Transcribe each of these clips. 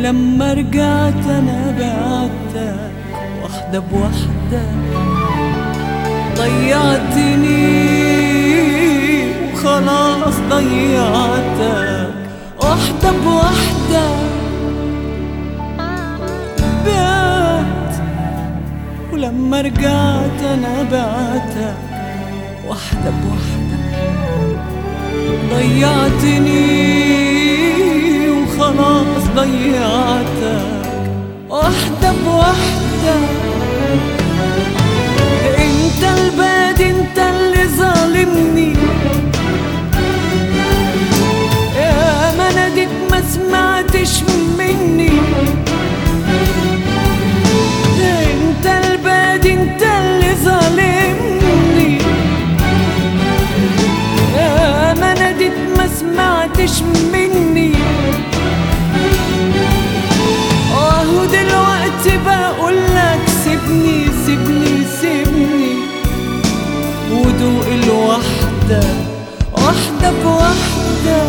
ولما رجعت انا بعتك واحدة بواحدة ضيعتني وخلاص ضيعتك واحدة بواحدة بعت ولما رجعت انا بعتك واحدة بواحدة ضيعتني وخلاص ضيعتك واحدة بواحدة انت البادي انت اللي ظالمني يا ما ناديت ما سمعتش مني انت البادي انت اللي ظالمني يا ما ناديت ما سمعتش مني اهو دلوقتي بقول لك سيبني سيبني سيبني ودوق الوحدة واحدة بواحدة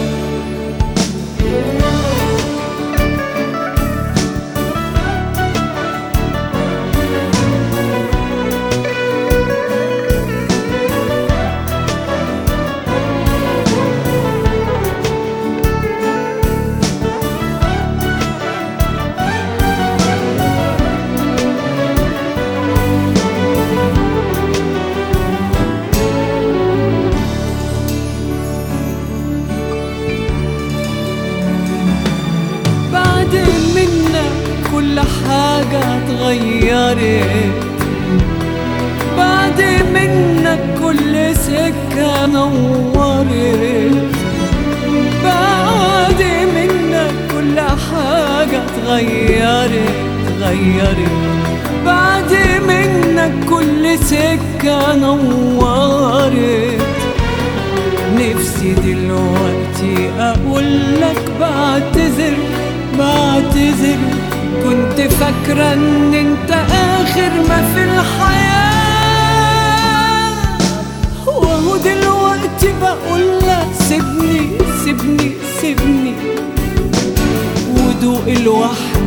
بعد منك كل حاجة اتغيرت بعد منك كل سكة نورت بعد منك كل حاجة اتغيرت اتغيرت بعد منك كل سكة نورت نفسي دلوقتي اقول لك بعتذر بعتذر كنت فاكرة ان انت اخر ما في الحياة وهو دلوقتي بقول لك سيبني سيبني سيبني ودوق الوحدة